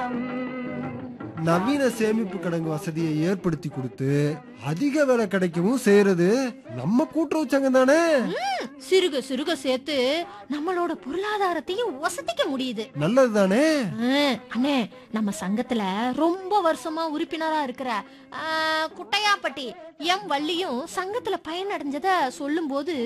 நவீன சேமிப்பு கிடங்கு வசதியை ஏற்படுத்தி கொடுத்து அதிக விலை கிடைக்கவும் செய்யறது நம்ம கூட்டுறவு சங்கம் தானே சிறுக சிறுக சேர்த்து நம்மளோட பொருளாதாரத்தையும் வசதிக்க முடியுது நல்லது தானே ஆ, அண்ணே நம்ம சங்கத்துல ரொம்ப வருஷமா உறுப்பினரா இருக்கிற ஆ, குட்டையாப்பட்டி எம் வள்ளியும் சங்கத்துல பயனடைஞ்சத சொல்லும்போது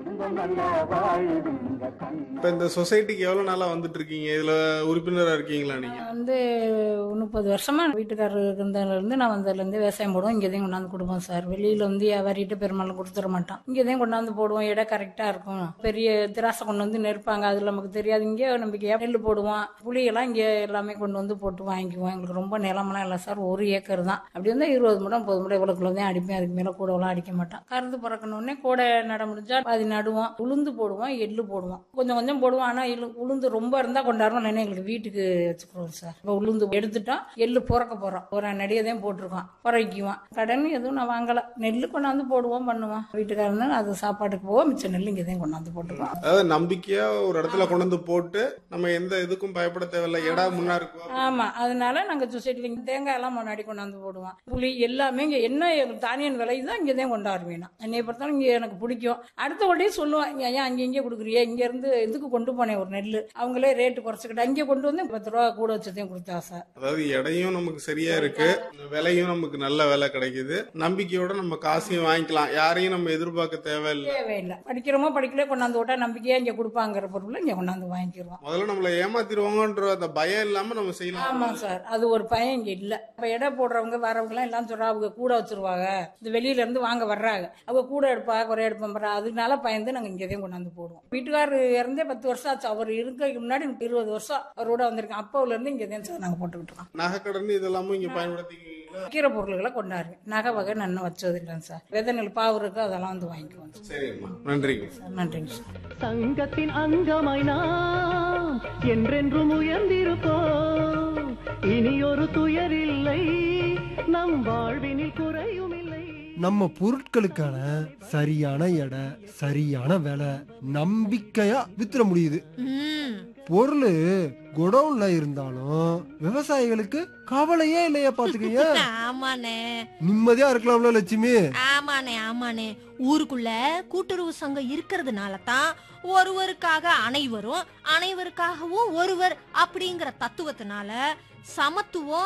இப்ப இந்த சொசைட்டிக்கு எவ்வளவு நாளா வந்துட்டு இருக்கீங்க இதுல உறுப்பினரா இருக்கீங்களா நீங்க வந்து முப்பது வருஷமா வீட்டுக்காரர் இருந்ததுல இருந்து நான் வந்ததுல இருந்து விவசாயம் போடுவோம் இங்கேயும் கொண்டாந்து கொடுப்போம் சார் வெளியில வந்து வியாபாரிட்டு பெரும்பாலும் கொடுத்துட மாட்டோம் இங்கேயும் கொண்டாந்து போடுவோம் இடம் கரெக்டா இருக்கும் பெரிய திராசை கொண்டு வந்து நெருப்பாங்க அது நமக்கு தெரியாது இங்கே நம்பிக்கையா நெல் போடுவோம் புளியெல்லாம் இங்கே எல்லாமே கொண்டு வந்து போட்டு வாங்கிக்குவோம் எங்களுக்கு ரொம்ப நிலமெல்லாம் இல்லை சார் ஒரு ஏக்கர் தான் அப்படி இருந்தால் இருபது முடம் முப்பது முடம் இவ்வளோக்குள்ள தான் அடிப்பேன் அதுக்கு மேலே கூடவெல்லாம் அடிக்க மாட்டோம் கருது பிறக்கணுன்னே கூடை நட முடிஞ்சா பாதி நடுவோம் உளுந்து போடுவோம் எள்ளு போடுவோம் கொஞ்சம் கொஞ்சம் போடுவோம் ஆனால் இழு உளுந்து ரொம்ப இருந்தால் கொண்டாடுவோம் இல்லைன்னா எங்களுக்கு வீட்டுக்கு வச்சுக்கிறோம் சார் இப்போ உளுந்து எடுத்துட்டோம் எள்ளு புறக்க போகிறோம் ஒரு நடிகதையும் போட்டிருக்கோம் புறக்குவோம் கடன் எதுவும் நான் வாங்கலை நெல் கொண்டாந்து போடுவோம் பண்ணுவோம் வீட்டுக்காரங்க அது சாப்பாட்டுக்கு போவோம் மிச்சம் நெல் இங்கே தான் கொண்டாந்து போட்டுருக்கோம் அதாவது நம்பிக்கையா ஒரு இடத்துல கொண்டு வந்து போட்டு நம்ம எந்த இதுக்கும் பயப்பட தேவையில்ல இடம் முன்னா இருக்கும் ஆமா அதனால நாங்க சொசைட்டில இங்க தேங்காய் எல்லாம் முன்னாடி கொண்டாந்து போடுவோம் புளி எல்லாமே இங்க என்ன தானியம் விளையுதோ இங்கே தான் கொண்டாடுவேன் நான் என்னைய பொறுத்தவரை இங்க எனக்கு பிடிக்கும் அடுத்த உடனே சொல்லுவேன் "இங்க ஏன் அங்க இங்கே கொடுக்குறியே இங்க இருந்து இதுக்கு கொண்டு போனேன் ஒரு நெல் அவங்களே ரேட்டு குறைச்சிக்கிட்டு அங்கே கொண்டு வந்து பத்து ரூபா கூட வச்சதையும் கொடுத்தா சார் அதாவது இடையும் நமக்கு சரியா இருக்கு விலையும் நமக்கு நல்ல விலை கிடைக்குது நம்பிக்கையோட நம்ம காசையும் வாங்கிக்கலாம் யாரையும் நம்ம எதிர்பார்க்க தேவையில்லை தேவையில்லை படிக்கிறோமோ படிக்கல கொண்டாந்து விட்டா நம்பிக்கையா இங்க கொடுப்பாங்கிற பொருள் இங்க கொண்டாந்து வாங்கிக்கிறோம் முதல்ல நம்மளை ஏமாத்திடுவாங்கன்ற அந்த பயம் இல்லாம நம்ம செய்யலாம் ஆமா சார் அது ஒரு பயம் இங்க இல்ல இப்ப எடை போடுறவங்க வரவங்க எல்லாம் எல்லாம் சொல்றா அவங்க கூட வச்சிருவாங்க இந்த வெளியில இருந்து வாங்க வர்றாங்க அவங்க கூட எடுப்பா குறை எடுப்பா அதனால பயந்து நாங்க இங்கேயும் கொண்டாந்து போடுவோம் வீட்டுக்காரர் இறந்தே பத்து வருஷம் ஆச்சு அவர் இருக்கிறதுக்கு முன்னாடி இருபது வருஷம் அவரோட வந்திருக்கேன் அப்போல இருந்து இங்கேயும் சார் நாங்க போட்டுக்கிட்டு இருக்கோம் நகைக்கடன் இதெல்லாமும் இங்க பயன்படுத்திக்கிறீங்களா விற்கிற பொருள்களை கொண்டாடுவேன் நகை வகை நன்னும் வச்சது இல்லைங்க சார் விதை நெல் பாவு இருக்கு அதெல்லாம் வந்து வாங்கிக்குவோம் சார். சரிங்கம்மா நன்றிங்க சார் நன்றிங்க சார் சங்கத்தின் அங்கமாய் நாம் என்றென்றும் உயர்ந்திருப்போம் இனியொரு துயரில்லை நம் வாழ்வினில் குறையும் இல்லை நம்ம பொருட்களுக்கான சரியான எடை சரியான விலை நம்பிக்கையா வித்துற முடியுது ம், பொருள் குடவுன்ல இருந்தாலும் விவசாயிகளுக்கு கவலையே இல்லையா பாத்துக்கீங்க ஆமாண்ணே நிம்மதியா இருக்கலாம்ல லட்சுமி ஆமாண்ணே ஆமாண்ணே ஊருக்குள்ள கூட்டுறவு சங்கம் இருக்கிறதுனால தான் ஒருவருக்காக அனைவரும் அனைவருக்காகவும் ஒருவர் அப்படிங்கிற தத்துவத்தினால சமத்துவம்